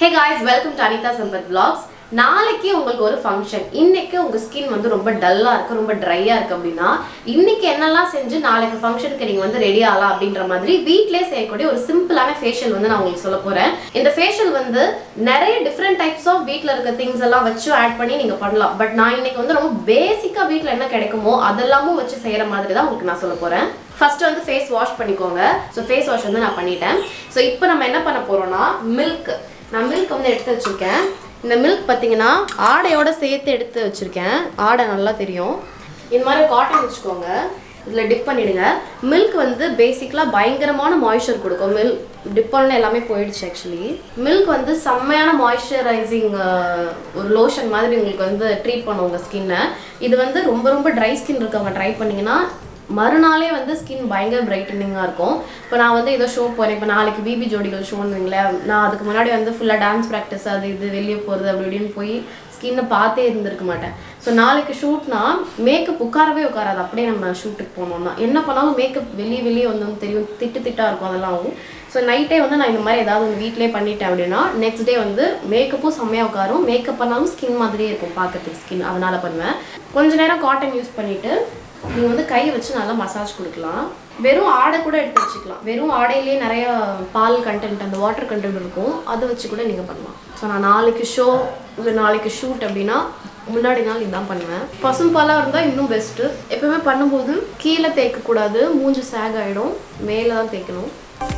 hey guys welcome to Anitha Sampath vlogs நாளைக்கு உங்களுக்கு ஒரு ஃபங்க்ஷன் இன்னைக்கு உங்க ஸ்கின் வந்து ரொம்ப டல்லா இருக்கு ரொம்ப ட்ரையா இருக்கு அப்படின்னா இன்னைக்கு என்னெல்லாம் செஞ்சு நாளைக்கு ஃபங்க்ஷனுக்கு நீங்க வந்து ரெடி ஆகலாம் அப்படின்ற மாதிரி வீட்லயே செய்யக்கூடிய ஒரு சிம்பிளான ஃபேஷியல் வந்து நான் உங்களுக்கு சொல்ல போறேன் இந்த ஃபேஷியல் வந்து நிறைய டிஃப்ரெண்ட் டைப்ஸ் ஆஃப் வீட்ல இருக்க திங்ஸ் எல்லாம் வச்சு ஆட் பண்ணி நீங்க பண்ணலாம் பட் நான் இன்னைக்கு வந்து ரொம்ப பேசிக்கா வீட்ல என்ன கிடைக்குமோ அதெல்லாமும் வச்சு செய்யற மாதிரி தான் உங்களுக்கு நான் சொல்ல போறேன் ஃபர்ஸ்ட் வந்து ஃபேஸ் வாஷ் பண்ணிக்கோங்க ஸோ ஃபேஸ் வாஷ் வந்து நான் பண்ணிட்டேன் ஸோ இப்போ நம்ம என்ன பண்ண போறோம்னா மில்க் நான் மில்க் வந்து எடுத்து வச்சிருக்கேன் இந்த மில்க் பார்த்தீங்கன்னா ஆடையோட சேர்த்து எடுத்து வச்சிருக்கேன் ஆடை நல்லா தெரியும் இந்த மாதிரி காட்டன் வச்சுக்கோங்க இதில் டிப் பண்ணிடுங்க மில்க் வந்து பேசிக்கலாக பயங்கரமான மாய்ஸ்சர் கொடுக்கும் மில்க் டிப் பண்ண எல்லாமே போயிடுச்சு ஆக்சுவலி மில்க் வந்து செம்மையான மாய்ஸ்சரைசிங் ஒரு லோஷன் மாதிரி உங்களுக்கு வந்து ட்ரீட் பண்ணும் உங்கள் ஸ்கின்னை இது வந்து ரொம்ப ரொம்ப ட்ரை ஸ்கின் இருக்கவங்க ட்ரை பண்ணிங்கன்னா மறுநாளே வந்து ஸ்கின் பயங்கர பிரைட்டனிங்காக இருக்கும் இப்போ நான் வந்து ஏதோ ஷோ போகிறேன் இப்போ நாளைக்கு பிபி ஜோடிகள் ஷோன்னு வைங்களேன் நான் அதுக்கு முன்னாடி வந்து ஃபுல்லாக டான்ஸ் ப்ராக்டிஸ் அது இது வெளியே போகிறது அப்படி இப்படின்னு போய் ஸ்கின்னை பார்த்தே இருந்திருக்க மாட்டேன் ஸோ நாளைக்கு ஷூட்னா மேக்கப் உட்காரவே உட்காராது அப்படியே நம்ம ஷூட்டுக்கு போனோம்னா என்ன பண்ணாலும் மேக்கப் வெளியே வெளியே வந்து தெரியும் திட்டு திட்டாக இருக்கும் அதெல்லாம் ஆகும் ஸோ நைட்டே வந்து நான் இந்த மாதிரி ஏதாவது ஒன்று வீட்டிலே பண்ணிட்டேன் அப்படின்னா நெக்ஸ்ட் டே வந்து மேக்கப்பும் செம்மையாக உட்காரும் மேக்கப் பண்ணாலும் ஸ்கின் மாதிரியே இருக்கும் பார்க்கறதுக்கு ஸ்கின் அதனால பண்ணுவேன் கொஞ்ச நேரம் காட்டன் யூஸ் பண்ணிவிட்டு நீங்கள் வந்து கையை வச்சு நல்லா மசாஜ் கொடுக்கலாம் வெறும் ஆடை கூட எடுத்து வச்சுக்கலாம் வெறும் ஆடையிலேயே நிறைய பால் கண்டென்ட் அந்த வாட்டர் கண்டென்ட் இருக்கும் அதை வச்சு கூட நீங்கள் பண்ணலாம் ஸோ நான் நாளைக்கு ஷோ இல்லை நாளைக்கு ஷூட் அப்படின்னா முன்னாடி நாள் இதான் பண்ணுவேன் பசும்பாலாக இருந்தால் இன்னும் பெஸ்ட்டு எப்பவுமே பண்ணும்போது கீழே தேய்க்கக்கூடாது மூஞ்சி சேக் ஆகிடும் மேலே தான் தேய்க்கணும்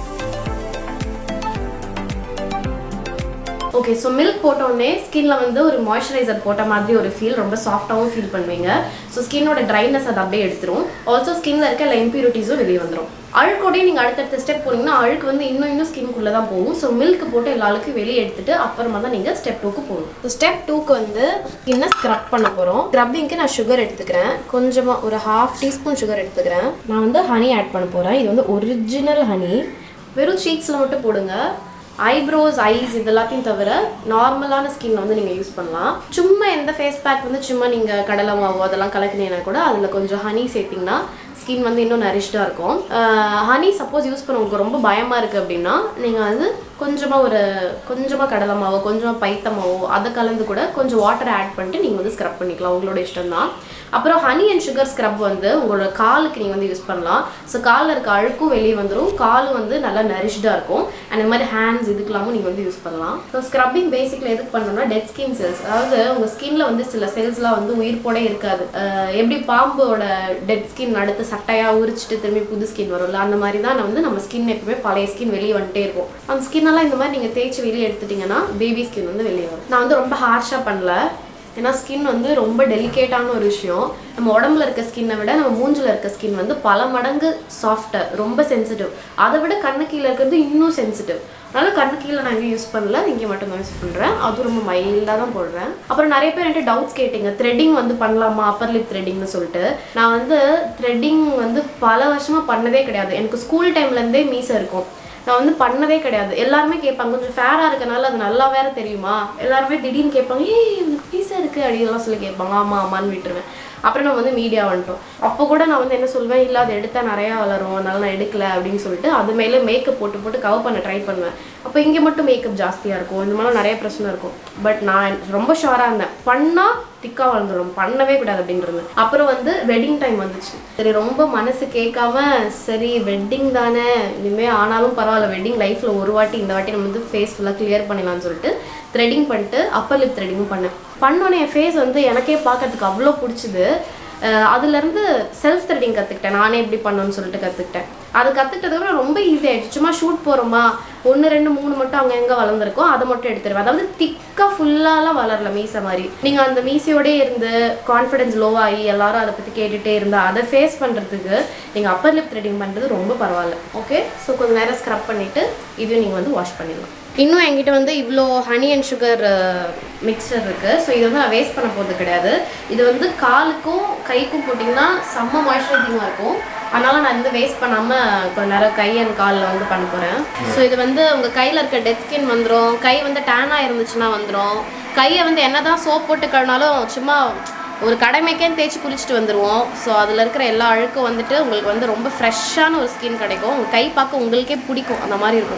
ஓகே ஸோ மில்க் போட்டோடனே ஸ்கின்ல வந்து ஒரு மாய்ஸ்சரைசர் போட்ட மாதிரி ஒரு ஃபீல் ரொம்ப சாஃப்டாகவும் ஃபீல் பண்ணுவீங்க ஸோ ஸ்கின்னோட ட்ரைனஸ் அதை அப்படியே எடுத்துரும் ஆல்சோ ஸ்கின்ல இருக்க எல்லா இம்ப்யூரிட்டிஸும் வெளியே வந்துடும் அழுக்கோடய நீங்கள் அடுத்தடுத்த ஸ்டெப் போனீங்கன்னா அழுக்கு வந்து இன்னும் இன்னும் ஸ்கின்குள்ளே தான் போகும் ஸோ மில்க் போட்டு எல்லா அழுக்கும் வெளியே எடுத்துட்டு அப்புறமா தான் நீங்கள் ஸ்டெப் டூக்கு போகணும் ஸோ ஸ்டெப் டூக்கு வந்து ஸ்கின்னை ஸ்க்ரப் பண்ண போகிறோம் ஸ்க்ரப்பிங்க்கு நான் சுகர் எடுத்துக்கிறேன் கொஞ்சமாக ஒரு ஹாஃப் டீஸ்பூன் சுகர் எடுத்துக்கிறேன் நான் வந்து ஹனி ஆட் பண்ண போகிறேன் இது வந்து ஒரிஜினல் ஹனி வெறும் சீக்ஸில் மட்டும் போடுங்க ஐப்ரோஸ் ஐஸ் இது எல்லாத்தையும் தவிர நார்மலான ஸ்கின் வந்து நீங்கள் யூஸ் பண்ணலாம் சும்மா எந்த ஃபேஸ் பேக் வந்து சும்மா நீங்கள் கடலை மாவு அதெல்லாம் கலக்கினீங்கன்னா கூட அதில் கொஞ்சம் ஹனி சேர்த்திங்கன்னா ஸ்கின் வந்து இன்னும் நரிஷ்டாக இருக்கும் ஹனி சப்போஸ் யூஸ் பண்ண உங்களுக்கு ரொம்ப பயமாக இருக்குது அப்படின்னா நீங்கள் வந்து கொஞ்சமாக ஒரு கொஞ்சமாக கடலை மாவோ கொஞ்சமாக பைத்த மாவோ அதை கலந்து கூட கொஞ்சம் வாட்டர் ஆட் பண்ணிட்டு நீங்கள் வந்து ஸ்க்ரப் பண்ணிக்கலாம் உங்களோட இஷ்டம் தான் அப்புறம் ஹனி அண்ட் சுகர் ஸ்க்ரப் வந்து உங்களோட காலுக்கு நீங்கள் வந்து யூஸ் பண்ணலாம் ஸோ காலில் இருக்க அழுக்கும் வெளியே வந்துடும் கால் வந்து நல்லா நரிஷ்டாக இருக்கும் அண்ட் இந்த மாதிரி ஹேண்ட்ஸ் இதுக்கெல்லாமும் நீங்கள் வந்து யூஸ் பண்ணலாம் ஸோ ஸ்க்ரப்பிங் பேசிக்கில் எதுக்கு பண்ணணும்னா டெட் ஸ்கின் செல்ஸ் அதாவது உங்கள் ஸ்கின்ல வந்து சில செல்ஸ்லாம் வந்து உயிர் போட இருக்காது அஹ் எப்படி பாம்போட டெட் ஸ்கின் அடுத்து சட்டையாக உரிச்சிட்டு திரும்பி புது ஸ்கின் வரும்ல அந்த மாதிரி தான் நான் வந்து நம்ம ஸ்கின் எப்பவுமே பழைய ஸ்கின் வெளியே வந்துட்டே இருக்கும் அந்த ஸ்கின் எல்லாம் இந்த மாதிரி நீங்கள் தேய்ச்சி வெளியே எடுத்துட்டீங்கன்னா பேபி ஸ்கின் வந்து வெளியே வரும் நான் வந்து ரொம்ப ஹார்ஷாக பண்ணல ஏன்னா ஸ்கின் வந்து ரொம்ப டெலிகேட்டான ஒரு விஷயம் நம்ம உடம்புல இருக்க ஸ்கின்னை விட நம்ம மூஞ்சில் இருக்க ஸ்கின் வந்து பல மடங்கு சாஃப்டர் ரொம்ப சென்சிட்டிவ் அதை விட கண்ணு கீழே இருக்கிறது இன்னும் சென்சிட்டிவ் அதனால கண்ணு கீழே நான் எங்கேயும் யூஸ் பண்ணல இங்கே மட்டும் தான் யூஸ் பண்ணுறேன் அது ரொம்ப மைல்டாக தான் போடுறேன் அப்புறம் நிறைய பேர் என்கிட்ட டவுட்ஸ் கேட்டீங்க த்ரெட்டிங் வந்து பண்ணலாமா அப்பர் லிப் த்ரெட்டிங்னு சொல்லிட்டு நான் வந்து த்ரெட்டிங் வந்து பல வருஷமாக பண்ணதே கிடையாது எனக்கு ஸ்கூல் டைம்லேருந்தே மீசை இருக்கும் நான் வந்து பண்ணதே கிடையாது எல்லாருமே கேட்பாங்க கொஞ்சம் ஃபேராக இருக்கனால அது நல்லா வேற தெரியுமா எல்லாருமே திடீர்னு கேட்பாங்க ஏய் உனக்கு பீஸா இருக்கு அப்படின்லாம் சொல்லி கேட்பாங்க ஆமா ஆமான்னு விட்டுருவேன் அப்புறம் நான் வந்து மீடியா வந்துட்டோம் அப்போ கூட நான் வந்து என்ன சொல்வேன் இல்லை அதை எடுத்தால் நிறையா வளரும் அதனால நான் எடுக்கல அப்படின்னு சொல்லிட்டு அது மேலே மேக்கப் போட்டு போட்டு கவர் பண்ண ட்ரை பண்ணுவேன் அப்போ இங்கே மட்டும் மேக்கப் ஜாஸ்தியாக இருக்கும் இந்த மாதிரிலாம் நிறைய பிரச்சனை இருக்கும் பட் நான் ரொம்ப ஷுவராக இருந்தேன் பண்ணால் திக்காக வளர்ந்துடும் பண்ணவே கூடாது அப்படின்றது அப்புறம் வந்து வெட்டிங் டைம் வந்துச்சு சரி ரொம்ப மனசு கேட்காம சரி வெட்டிங் தானே இனிமேல் ஆனாலும் பரவாயில்ல வெட்டிங் லைஃப்பில் ஒரு வாட்டி இந்த வாட்டி நம்ம வந்து ஃபேஸ் ஃபுல்லாக கிளியர் பண்ணிடலாம்னு சொல்லிட்டு த்ரெட்டிங் பண்ணிட்டு அப்பர் லிப் த்ரெட்டிங்கும் பண்ணேன் பண்ணோன்னே என் ஃபேஸ் வந்து எனக்கே பார்க்கறதுக்கு அவ்வளோ பிடிச்சிது அஹ் அதுலேருந்து செல்ஃப் த்ரெட்டிங் கற்றுக்கிட்டேன் நானே எப்படி பண்ணணும்னு சொல்லிட்டு கற்றுக்கிட்டேன் அது கற்றுக்கிட்டதுக்கப்புறம் ரொம்ப ஈஸி ஆயிடுச்சு சும்மா ஷூட் போகிறோமா ஒன்று ரெண்டு மூணு மட்டும் அங்கே எங்கே வளர்ந்துருக்கோ அதை மட்டும் எடுத்துருவேன் அதாவது திக்காக ஃபுல்லாலாம் வளரல மீசை மாதிரி நீங்கள் அந்த மீசையோடே இருந்து கான்ஃபிடன்ஸ் லோ ஆகி எல்லாரும் அதை பற்றி கேட்டுகிட்டே இருந்தால் அதை ஃபேஸ் பண்ணுறதுக்கு நீங்கள் அப்பர் லிப் த்ரெட்டிங் பண்ணுறது ரொம்ப பரவாயில்ல ஓகே ஸோ கொஞ்சம் நேரம் ஸ்க்ரப் பண்ணிவிட்டு இதையும் நீங்கள் வந்து வாஷ் பண்ணிடலாம் இன்னும் என்கிட்ட வந்து இவ்வளோ ஹனி அண்ட் சுகர் மிக்சர் இருக்குது ஸோ இது வந்து நான் வேஸ்ட் பண்ண போகிறது கிடையாது இது வந்து காலுக்கும் கைக்கும் போட்டிங்கன்னா செம்ம மாய்ஸ்சரைசிங்காக இருக்கும் அதனால நான் வந்து வேஸ்ட் பண்ணாமல் கொஞ்ச நேரம் கை அண்ட் காலில் வந்து பண்ண போகிறேன் ஸோ இது வந்து உங்கள் கையில் இருக்க டெத் ஸ்கின் வந்துடும் கை வந்து டேனாக இருந்துச்சுன்னா வந்துடும் கையை வந்து என்ன தான் சோப் போட்டு கழுனாலும் சும்மா ஒரு கடமைக்கே தேய்ச்சி குளிச்சுட்டு வந்துடுவோம் ஸோ அதில் இருக்கிற எல்லா அழுக்கும் வந்துட்டு உங்களுக்கு வந்து ரொம்ப ஃப்ரெஷ்ஷான ஒரு ஸ்கின் கிடைக்கும் உங்கள் கை பார்க்க உங்களுக்கே பிடிக்கும் அந்த மாதிரி இருக்கும்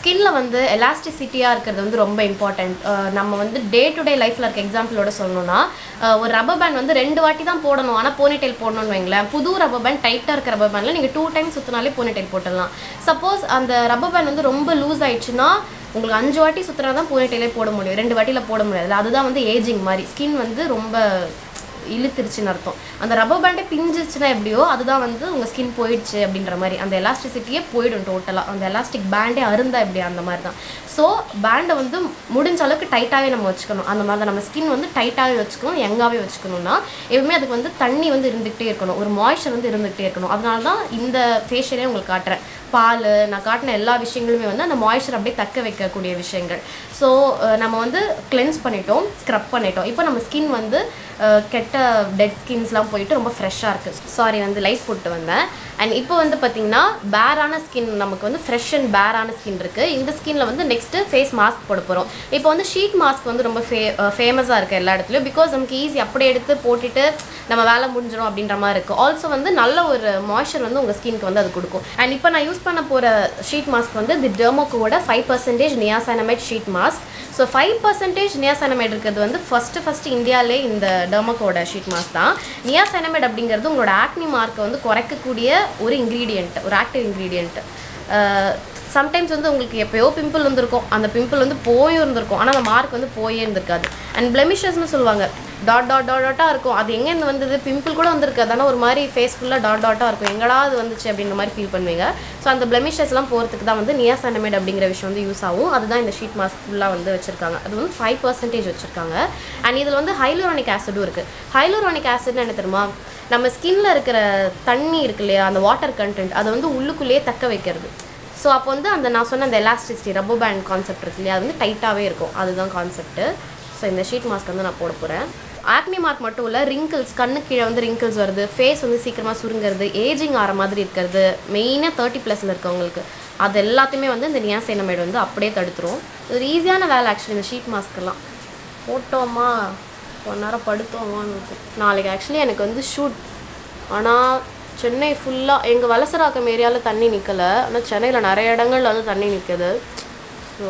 ஸ்கின்ல வந்து எலாஸ்டிசிட்டியாக இருக்கிறது வந்து ரொம்ப இம்பார்ட்டண்ட் நம்ம வந்து டே டு டே லைஃப்பில் இருக்க எக்ஸாம்பிளோட சொல்லணும்னா அஹ், ஒரு ரப்பர் பேண்ட் வந்து ரெண்டு வாட்டி தான் போடணும் ஆனால் போனிடெயில் போடணும்னு வைங்களேன் புது ரப்பர் பேண்ட் டைட்டாக இருக்க ரப்பர் பேண்டில் நீங்கள் டூ டைம் சுற்றினாலே போனிடெயில் போட்டுடலாம் சப்போஸ் அந்த ரப்பர் பேண்ட் வந்து ரொம்ப லூஸ் ஆயிடுச்சுன்னா உங்களுக்கு அஞ்சு வாட்டி சுற்றினா தான் போனிடெயிலே போட முடியும் ரெண்டு வாட்டியில் போட முடியாது அதுதான் வந்து ஏஜிங் மாதிரி ஸ்கின் வந்து ரொம்ப இழுத்துருச்சுன்னு அர்த்தம் அந்த ரப்பர் பேண்டே பிஞ்சிச்சுன்னா எப்படியோ அதுதான் வந்து உங்கள் ஸ்கின் போயிடுச்சு அப்படின்ற மாதிரி அந்த எலாஸ்டிசிட்டியே போயிடும் டோட்டலாக அந்த எலாஸ்டிக் பேண்டே அருந்தா எப்படி அந்த மாதிரி தான் ஸோ பேண்டை வந்து முடிஞ்ச அளவுக்கு டைட்டாகவே நம்ம வச்சுக்கணும் அந்த மாதிரி தான் நம்ம ஸ்கின் வந்து டைட்டாகவே வச்சுக்கணும் யங்காகவே வச்சுக்கணும்னா எப்பவுமே அதுக்கு வந்து தண்ணி வந்து இருந்துகிட்டே இருக்கணும் ஒரு மாய்ஸ்சர் வந்து இருந்துகிட்டே இருக்கணும் அதனால தான் இந்த ஃபேஷியலே உங்களுக்கு காட்டுறேன் பால் நான் காட்டின எல்லா விஷயங்களுமே வந்து அந்த மாய்ஸ்சர் அப்படியே தக்க வைக்கக்கூடிய விஷயங்கள் ஸோ நம்ம வந்து கிளென்ஸ் பண்ணிட்டோம் ஸ்க்ரப் பண்ணிட்டோம் இப்போ நம்ம ஸ்கின் வந்து அஹ், கெட்ட டெட் ஸ்கின்ஸ்லாம் போயிட்டு ரொம்ப ஃப்ரெஷ்ஷாக இருக்குது சாரி வந்து லைட் போட்டு வந்தேன் அண்ட் இப்போ வந்து பார்த்தீங்கன்னா பேரான ஸ்கின் நமக்கு வந்து ஃப்ரெஷ் அண்ட் பேரான ஸ்கின் இருக்குது இந்த ஸ்கின்ல வந்து நெக்ஸ்ட்டு ஃபேஸ் மாஸ்க் போட போகிறோம் இப்போ வந்து ஷீட் மாஸ்க் வந்து ரொம்ப ஃபே ஃபேமஸாக இருக்குது எல்லா இடத்துலையும் பிகாஸ் நமக்கு ஈஸி அப்படியே எடுத்து போட்டுட்டு நம்ம வேலை முடிஞ்சிடும் அப்படின்ற மாதிரி இருக்குது ஆல்சோ வந்து நல்ல ஒரு மாய்ஸ்சர் வந்து உங்கள் ஸ்கின்க்கு வந்து அது கொடுக்கும் அண்ட் இப்போ நான் யூஸ் பண்ண போகிற ஷீட் மாஸ்க் வந்து தி டெர்மோக்கோட five percentage niacinamide sheet mask so five percentage niacinamide இருக்கிறது வந்து ஃபஸ்ட்டு ஃபஸ்ட்டு இந்தியாவிலே இந்த டெர்மோக்கோட ஷீட் மாஸ்க் தான் நியாசனமைட் அப்படிங்கிறது உங்களோட ஆக்னி மார்க்கை வந்து குறைக்கக்கூடிய ஒரு இன்க்ரீடியன்ட் ஒரு ஆக்டிவ் இன்க்ரீடியன்ட் சம்டைம்ஸ் வந்து உங்களுக்கு எப்பயோ பிம்பிள் வந்திருக்கும் அந்த பிம்பிள் வந்து போயும் இருந்திருக்கும் ஆனால் அந்த மார்க் வந்து போயே இருந்திருக்காது அண்ட் பிளெமிஷஸ்னு சொல்லுவாங்க டாட் டாட் டாட் டாட்டாக இருக்கும் அது எங்கேருந்து வந்தது பிம்பிள் கூட வந்திருக்காது ஆனால் ஒரு மாதிரி ஃபேஸ் ஃபுல்லாக டாட் டாட்டாக இருக்கும் எங்கடா அது வந்துச்சு அப்படின்ற மாதிரி ஃபீல் பண்ணுவீங்க ஸோ அந்த பிளெமிஷஸ்லாம் போகிறதுக்கு தான் வந்து நியாசனமேட் அப்படிங்கிற விஷயம் வந்து யூஸ் ஆகும் அதுதான் இந்த ஷீட் மாஸ்க் ஃபுல்லாக வந்து வச்சிருக்காங்க அது வந்து ஃபைவ் பர்சன்டேஜ் வச்சிருக்காங்க அண்ட் இதில் வந்து ஹைலோரானிக் ஆசிடும் இருக்குது ஹைலோரானிக் ஆசிட்னு என்ன தெரியுமா நம்ம ஸ்கின்ல இருக்கிற தண்ணி இருக்கு இல்லையா அந்த வாட்டர் கண்டென்ட் அதை வந்து உள்ளுக்குள்ளேயே தக்க வைக்கிறது ஸோ அப்போ வந்து அந்த நான் சொன்ன அந்த எலாஸ்டிசிட்டி ரப்பர் பேண்ட் கான்செப்ட் இருக்கு இல்லையா அது வந்து டைட்டாகவே இருக்கும் அதுதான் கான்செப்ட்டு ஸோ இந்த ஷீட் மாஸ்க் வந்து நான் போட போகிறேன் ஆக்னி மார்க் மட்டும் இல்லை ரிங்கிள்ஸ் கண்ணு கீழே வந்து ரிங்கிள்ஸ் வருது ஃபேஸ் வந்து சீக்கிரமாக சுருங்கிறது ஏஜிங் ஆகிற மாதிரி இருக்கிறது மெயினாக தேர்ட்டி ப்ளஸில் இருக்கவங்களுக்கு அது எல்லாத்தையுமே வந்து இந்த நியாசைனமைடு வந்து அப்படியே தடுத்துரும் இது ஒரு ஈஸியான வேலை ஆக்சுவலி இந்த ஷீட் மாஸ்க்கெல்லாம் போட்டோமா கொஞ்ச நேரம் படுத்தோமான்னு இருக்கும் நாளைக்கு ஆக்சுவலி எனக்கு வந்து ஷூட் ஆனால் சென்னை ஃபுல்லாக எங்கள் வலசராக்கம் ஏரியாவில் தண்ணி நிற்கலை ஆனால் சென்னையில் நிறைய இடங்கள்ல வந்து தண்ணி நிற்குது ஸோ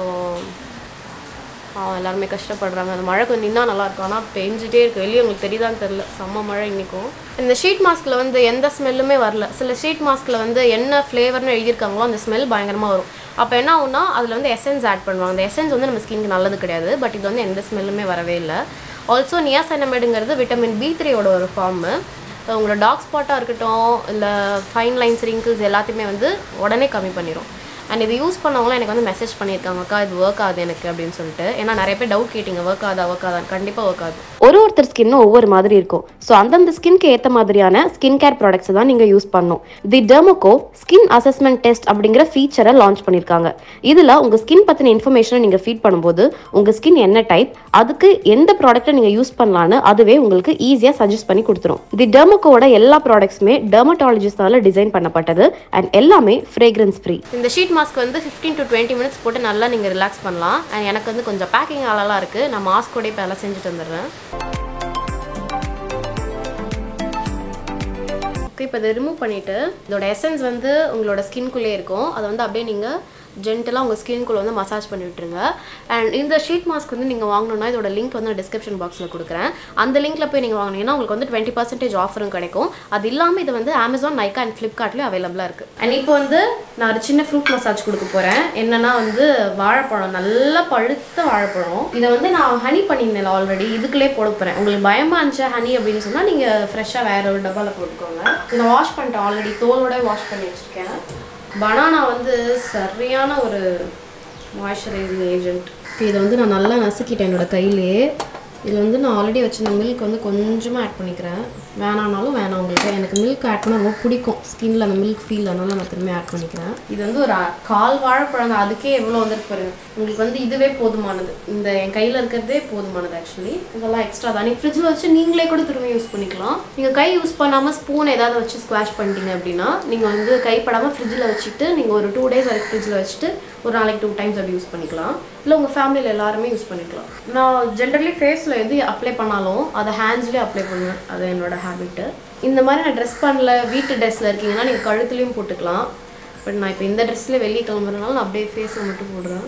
அவன் எல்லாருமே கஷ்டப்படுறாங்க அந்த மழை கொஞ்சம் நின்னா நல்லா இருக்கும் ஆனால் பெஞ்சிட்டே இருக்கு வெளியே உங்களுக்கு தெரியுதான்னு தெரில செம்ம மழை இன்னைக்கும் இந்த ஷீட் மாஸ்கில் வந்து எந்த ஸ்மெல்லுமே வரல சில ஷீட் மாஸ்கில் வந்து என்ன ஃப்ளேவர்னு எழுதியிருக்காங்களோ அந்த ஸ்மெல் பயங்கரமாக வரும் அப்போ என்ன ஆகும்னா அதில் வந்து எசன்ஸ் ஆட் பண்ணுவாங்க அந்த எசன்ஸ் வந்து நம்ம ஸ்கின்க்கு நல்லது கிடையாது பட் இது வந்து எந்த ஸ்மெல்லுமே வரவே இல்லை ஆல்சோ நியாசனமேடுங்கிறது விட்டமின் பி த்ரீயோட ஒரு ஃபார்மு உங்களோட டார்க் ஸ்பாட்டாக இருக்கட்டும் இல்லை ஃபைன் லைன்ஸ் ரிங்கிள்ஸ் எல்லாத்தையுமே வந்து உடனே கம்மி பண்ணிடும் அண்ட் இது யூஸ் பண்ணவங்களும் எனக்கு வந்து மெசேஜ் பண்ணியிருக்காங்க அக்கா இது ஒர்க் ஆகுது எனக்கு அப்படின்னு சொல்லிட்டு ஏன்னா நிறைய பேர் டவுட் கேட்டிங்க ஒர்க் ஆகுதா ஒர்க் ஆகுதா கண்டிப்பாக ஒர்க் ஆகுது ஒரு ஒருத்தர் ஸ்கின்னும் ஒவ்வொரு மாதிரி இருக்கும் ஸோ அந்தந்த ஸ்கின்க்கு ஏற்ற மாதிரியான ஸ்கின் கேர் ப்ராடக்ட்ஸ் தான் நீங்கள் யூஸ் பண்ணணும் the Derma Co skin assessment test அப்படிங்கிற ஃபீச்சரை லான்ச் பண்ணியிருக்காங்க இதில் உங்கள் ஸ்கின் பற்றின இன்ஃபர்மேஷனை நீங்கள் ஃபீட் பண்ணும்போது உங்கள் ஸ்கின் என்ன டைப் அதுக்கு எந்த ப்ராடக்ட்டை நீங்கள் யூஸ் பண்ணலான்னு அதுவே உங்களுக்கு ஈஸியாக சஜஸ்ட் பண்ணி கொடுத்துரும் தி டெர்மோகோட எல்லா ப்ராடக்ட்ஸுமே டெர்மட்டாலஜிஸ்டால டிசைன் பண்ணப்பட்டது அண்ட் எல்லாமே ஃப்ரேக்ரன்ஸ் ஃப்ரீ இந்த ஷீட் மாஸ்க் வந்து ஃபிஃப்டீன் டு டுவெண்ட்டி மினிட்ஸ் போட்டு நல்லா நீங்கள் ரிலாக்ஸ் பண்ணலாம் அண்ட் எனக்கு வந்து கொஞ்சம் பேக்கிங் ஆளெல்லாம் இருக்குது நான் மாஸ்கோடே இப்போ எல்லாம் செஞ்சுட்டு வந்துடுறேன் ஓகே இப்போ இதை ரிமூவ் பண்ணிவிட்டு இதோட எசன்ஸ் வந்து உங்களோட ஸ்கின்குள்ளே இருக்கும் அதை வந்து அப்படியே நீங்கள் ஜென்டலாக உங்கள் ஸ்கின்குள்ளே வந்து மசாஜ் பண்ணி விட்டுருங்க அண்ட் இந்த ஷீட் மாஸ்க் வந்து நீங்கள் வாங்கணும்னா இதோட லிங்க் வந்து டிஸ்கிரிப்ஷன் பாக்ஸில் கொடுக்குறேன் அந்த லிங்க்கில் போய் நீங்கள் வாங்கினீங்கன்னா உங்களுக்கு வந்து டுவெண்ட்டி பர்சன்டேஜ் ஆஃபரும் கிடைக்கும் அது இல்லாமல் இது வந்து அமேசான் நைக்கா அண்ட் ஃப்ளிப்கார்ட்லேயும் அவைலபிளாக இருக்குது அண்ட் இப்போ வந்து நான் ஒரு சின்ன ஃப்ரூட் மசாஜ் கொடுக்க போகிறேன் என்னன்னா வந்து வாழைப்பழம் நல்லா பழுத்த வாழைப்பழம் இதை வந்து நான் ஹனி பண்ணியிருந்தேன் ஆல்ரெடி இதுக்குள்ளே போட போகிறேன் உங்களுக்கு பயமாக இருந்துச்சு ஹனி அப்படின்னு சொன்னால் நீங்கள் ஃப்ரெஷ்ஷாக வேற ஒரு டப்பாவில் போட்டுக்கோங்க இதை வாஷ் பண்ணிட்டேன் ஆல்ரெடி தோலோட வாஷ் பண்ணி வச்சுருக்கேன் பனானா வந்து சரியான ஒரு மாய்ஸ்சரைசிங் ஏஜென்ட் இதை வந்து நான் நல்லா நசுக்கிட்டேன் என்னோட கையிலேயே இதில் வந்து நான் ஆல்ரெடி வச்சிருந்த மில்க் வந்து கொஞ்சமாக ஆட் பண்ணிக்கிறேன் வேணானாலும் வேணாம் உங்களுக்கு எனக்கு மில்க் ஆட் பண்ண ரொம்ப பிடிக்கும் ஸ்கின்ல அந்த மில்க் ஃபீல் அதனால நான் திரும்பி ஆட் பண்ணிக்கிறேன் இது வந்து ஒரு அ- கால் வாழைப்பழம் தான் அதுக்கே எவ்வளோ வந்துருக்கு பாருங்க உங்களுக்கு வந்து இதுவே போதுமானது இந்த என் கையில் இருக்கிறதே போதுமானது ஆக்சுவலி இதெல்லாம் எக்ஸ்ட்ரா தான் நீங்கள் ஃப்ரிட்ஜில் வச்சு நீங்களே கூட திரும்பி யூஸ் பண்ணிக்கலாம் நீங்கள் கை யூஸ் பண்ணாமல் ஸ்பூன் ஏதாவது வச்சு ஸ்குவாஷ் பண்ணிட்டீங்க அப்படின்னா நீங்கள் வந்து கைப்படாமல் ஃப்ரிட்ஜில் வச்சுட்டு நீங்கள் ஒரு டூ டேஸ் வரைக்கும் ஃப்ரிட்ஜில் வச்சுட்டு ஒரு நாளைக்கு டூ டைம்ஸ் அப்படி யூஸ் பண்ணிக்கலாம் இல்லை உங்கள் ஃபேமிலியில் எல்லாருமே யூஸ் பண்ணிக்கலாம் நான் ஜென்ரலி ஃபேஸில் எது அப்ளை பண்ணாலும் அதை ஹேண்ட்ஸ்லேயே அப்ளை பண்ணுவேன் அது என்னோட ஹேபிட்டு இந்த மாதிரி நான் ட்ரெஸ் பண்ணல வீட்டு ட்ரெஸ்ஸில் இருக்கீங்கன்னா நீங்கள் கழுத்துலேயும் போட்டுக்கலாம் பட் நான் இப்போ இந்த ட்ரெஸ்ஸில் வெளியே கிளம்புறதுனால நான் அப்படியே ஃபேஸை மட்டும் போடுறேன்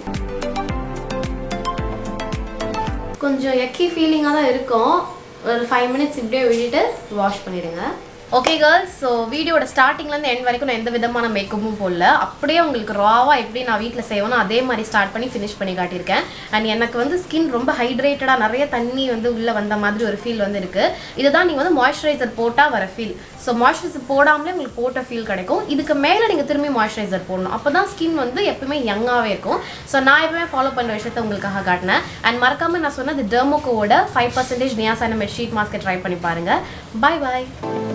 கொஞ்சம் எக்கி ஃபீலிங்காக தான் இருக்கும் ஒரு ஃபைவ் மினிட்ஸ் இப்படியே விட்டுட்டு வாஷ் பண்ணிடுங்க ஓகே கேர்ள்ஸ் ஸோ வீடியோட ஸ்டார்டிங்லேருந்து எண்ட் வரைக்கும் நான் எந்த விதமான மேக்கப்பும் போடல அப்படியே உங்களுக்கு ராவாக எப்படி நான் வீட்டில் செய்வேனோ அதே மாதிரி ஸ்டார்ட் பண்ணி ஃபினிஷ் பண்ணி காட்டியிருக்கேன் அண்ட் எனக்கு வந்து ஸ்கின் ரொம்ப ஹைட்ரேட்டடாக நிறைய தண்ணி வந்து உள்ளே வந்த மாதிரி ஒரு ஃபீல் வந்து இருக்குது இதுதான் நீங்கள் வந்து மாய்ஸ்சரைசர் போட்டால் வர ஃபீல் ஸோ மாய்ஸ்சரைசர் போடாமலே உங்களுக்கு போட்ட ஃபீல் கிடைக்கும் இதுக்கு மேலே நீங்கள் திரும்பி மாய்ஸ்சரைசர் போடணும் அப்போ தான் ஸ்கின் வந்து எப்பவுமே யங்காகவே இருக்கும் ஸோ நான் எப்பவுமே ஃபாலோ பண்ணுற விஷயத்த உங்களுக்காக காட்டினேன் அண்ட் மறக்காமல் நான் சொன்னது டெர்மோக்கோட ஃபைவ் பர்சன்டேஜ் நியாசான ஷீட் மாஸ்க்கை ட்ரை பண்ணி பாருங்கள் பை பாய்